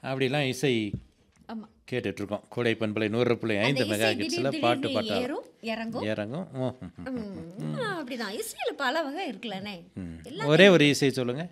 அப்படிலாம் இசை ஆமா கேட்டுட்ருக்கோம் கோடை பண்பலை நூறு புள்ளி ஐந்து அந்த மெகா இசை கிட்ஸில் திடீர் பாட்டு திடீர்னு பாட்டா ஏறும் இறங்கும் இறங்கும் ஓ, ம், ம். ம், அப்படிதான் இசையில பல வகை இருக்குல்லண்ணே எல்லாம் ஒரே ஒரு இசை சொல்லுங்கள்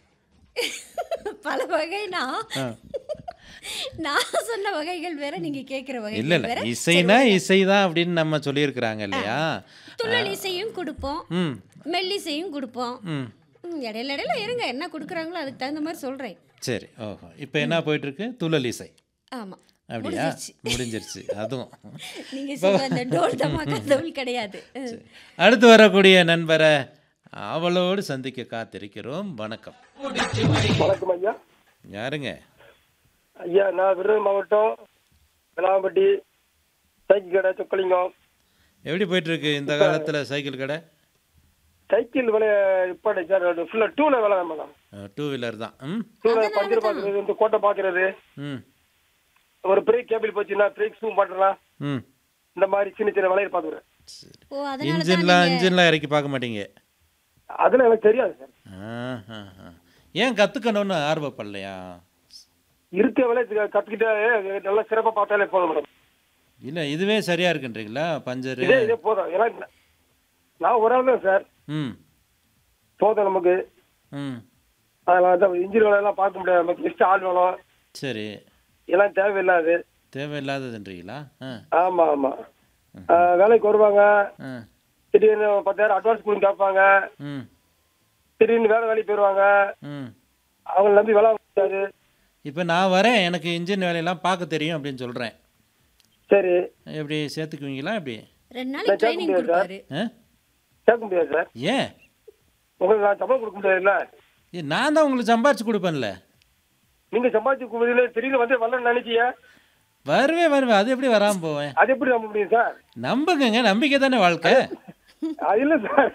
பல வகைனா ஆ நான் சொன்ன வகைகள் வேற நீங்க கேக்குற இல்லை வகைகள் இல்லை வேற இசைனா இசை தான் அப்படின்னு நம்ம சொல்லியிருக்கிறாங்க இல்லையா துள்ளல் இசையும் கொடுப்போம் ம் மெல்லிசையும் கொடுப்போம் ம் ம், இடையில இடையில இருங்க என்ன கொடுக்குறாங்களோ அதுக்கு தகுந்த மாதிரி சொல்றேன் சரி ஓஹோ இப்போ என்ன போயிட்டுருக்கு துள்ளல் இசை ஆமா அப்படியா முடிஞ்சிருச்சு. முடிஞ்சிருச்சு அதுவும் நீங்க சொல்ற அந்த டோல் தமாக்கா தோல் கிடையாது ம். அடுத்து வரக்கூடிய நண்பரை அவளோடு சந்திக்க காத்திருக்கிறோம் வணக்கம் வணக்கம் ஐயா யாருங்க ஐயா நான் விருதுநகர் மாவட்டம் விளாம்பட்டி சைக்கிள் கடை சொக்கலிங்கம் எப்படி போயிட்டுருக்கு இந்த காலத்தில் சைக்கிள் கடை சைக்கிள் விலை இப்போ சார் ஃபுல்லாக டூவில் விலை தான் மேடம் டூ வீலர் தான் ம் டூவில் பஞ்சர் பார்க்குறது இந்த கோட்டை பார்க்குறது ம் ஒரு பிரேக் கேபிள் போச்சுன்னா பிரேக் ஷூ பண்ணுறலாம் ம் இந்த மாதிரி சின்ன சின்ன விலையை பார்த்துக்கிறேன் ஓ அதனால தான் இன்ஜின்லாம் இன்ஜின்லாம் இறக்கி பார்க்க மாட்டீங்க அதெல்லாம் எனக்கு தெரியாது சார் ஆஹ், ஆஹ், ஆஹ். ஏன் கற்றுக்கணும்னு ஆர்வப்படலையா இருக்க விலை கற்றுக்கிட்டே நல்லா சிறப்பாக பார்த்தாலே போதும் மேடம் இல்லை இதுவே சரியாக இருக்குன்றீங்களா பஞ்சரு இதே இதே போதும் ஏன்னா நான் ஒரு ஆள் தான் சார் ம் போதும் நமக்கு ம் அதனால தான் இன்ஜின் வேலையெல்லாம் பார்க்க முடியாது நமக்கு நெக்ஸ்ட் ஆள் வேணும் சரி எல்லாம் தேவையில்லாது தேவையில்லாததுன்றீங்களா ஆ ஆமா ஆமா ஆ, வேலைக்கு வருவாங்க ஆ திடீர்னு பத்தாயிரம் அட்வான்ஸ் கொடுங்க கேட்பாங்க ம் திடீர்னு வேலை வேலைக்கு போயிடுவாங்க ம் அவங்கள நம்பி வேலை முடியாது இப்போ நான் வரேன் எனக்கு இன்ஜின் வேலையெல்லாம் பார்க்க தெரியும் அப்படின்னு சொல்கிறேன் சரி எப்படி சேர்த்துக்குவீங்களா எப்படி ரெண்டு நாளைக்கு ட்ரைனிங் கொடுப்பாரு ஆ கேட்க முடியாது சார் ஏன் உங்களுக்கு நான் சம்பளம் கொடுக்க முடியாதுல்ல ஏ நான் தான் உங்களுக்கு சம்பாரிச்சு கொடுப்பேன்ல நீங்க சம்பாதிச்சு கொடுக்கறதுல திடீர்னு வந்து வரலன்னு நினைச்சிய வருவேன் வருவேன் அது எப்படி வராமல் போவேன் அது எப்படி நம்ப முடியும் சார் நம்புங்கங்க நம்பிக்கை தானே வாழ்க்கை அது இல்ல சார்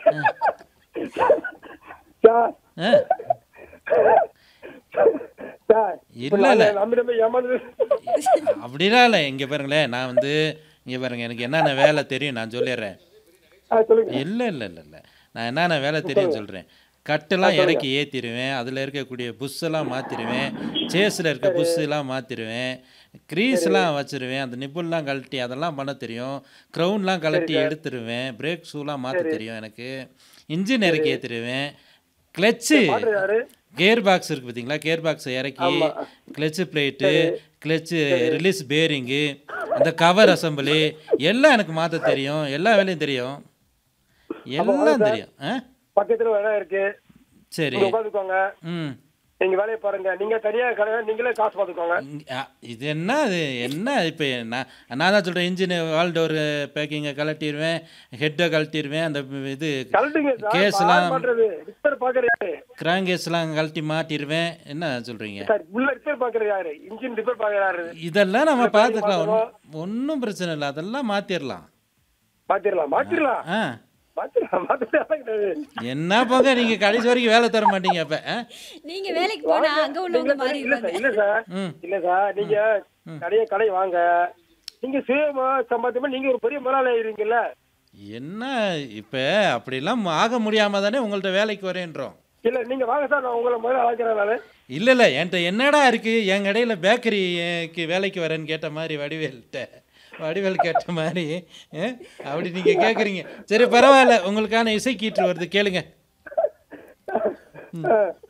சார் ஆ சார் இப்ப இல்ல, இல்ல. நாங்க நம்பி நம்பி ஏமாந்து அப்படிலாம் இல்லை இங்கே பாருங்களேன் நான் வந்து இங்கே பாருங்க எனக்கு என்னென்ன வேலை தெரியும் நான் சொல்லிடுறேன் ஆ, சொல்லுங்க இல்லை இல்லை இல்லை இல்லை நான் என்னென்ன வேலை தெரியும் சொல்கிறேன் கட்டெல்லாம் இறக்கி ஏற்றிடுவேன் அதில் இருக்கக்கூடிய புஷ்ஷெல்லாம் மாற்றிடுவேன் சேஸில் இருக்க புஷ்ஷெல்லாம் மாற்றிடுவேன் க்ரீஸ்லாம் வச்சிருவேன் அந்த நிப்புல்லாம் கழட்டி அதெல்லாம் பண்ண தெரியும் க்ரௌன்லாம் கழட்டி எடுத்துருவேன் பிரேக் ஷூலாம் மாற்ற தெரியும் எனக்கு இன்ஜின் இறக்கி ஏற்றிடுவேன் கிளச்சு யாரு கியர் பாக்ஸ் இருக்குது பார்த்தீங்களா கியர் பாக்ஸை இறக்கி clutch plate clutch release bearing அந்த கவர் அசம்பிளி எல்லாம் எனக்கு மாற்ற தெரியும் எல்லா வேலையும் தெரியும் எல்லாம் தெரியும் ஆ பக்கத்துல வேலை இருக்கு சரி நீங்க உட்காந்துக்கோங்க ம் நீங்க வேலையை பாருங்க நீங்க தனியா கடை நீங்களே காசு பார்த்துக்கோங்க இங்க- ஆ, இது என்ன அது என்ன இப்போ நான் நான் தான் சொல்கிறேன் இன்ஜின் வால் டோர் பேக்கிங்கை கழட்டிடுவேன் ஹெட்டை கழட்டிடுவேன் அந்த இது கழட்டுங்க சார் கேஸ்லாம் பார் பண்றது ரிப்பேர் பாக்குற யாரு கிராங்கேஸ்லாம் கழட்டி மாட்டிடுவேன் என்ன சொல்கிறீங்க சார் உள்ள ரிப்பேர் பாக்குற யாரு இன்ஜின் ரிப்பேர் பாக்குற யாரு இதெல்லாம் நம்ம பார்த்துக்கலாம் ஒன்றும் பிரச்சனை இல்லை அதெல்லாம் மாற்றிடலாம் மாத்திரலாம் மாத்திரலாம் ஆ மாத்திரலாம் மாத்திரலாம் கிடையாது என்ன போங்க நீங்கள் கடைசி வரைக்கும் வேலை தர மாட்டீங்க அப்போ நீங்க வேலைக்கு போனா அங்க உள்ளவங்க மாதிரி இல்ல சார் இல்ல சார் ம் இல்ல சார் நீங்க கடைய கடை வாங்க நீங்க சுயமா சம்பாத்தியமா நீங்க ஒரு பெரிய முதலாளி ஆயிருவீங்கல்ல என்ன இப்போ அப்படிலாம் ஆக முடியாமல் தானே உங்கள்கிட்ட வேலைக்கு வரேன்றோம் இல்ல நீங்க வாங்க சார் நான் உங்களை முதல்ல அழைக்கிறேன் நானு இல்லை இல்லை என்கிட்ட என்னடா இருக்குது என் கடையில் பேக்கரிக்கு வேலைக்கு வரேன்னு கேட்ட மாதிரி வடிவேல்கிட்ட வடிவேல் கேட்ட மாதிரி ஆ? அப்படி நீங்கள் கேட்குறீங்க சரி பரவாயில்ல உங்களுக்கான இசை கீற்று வருது கேளுங்க ஆ.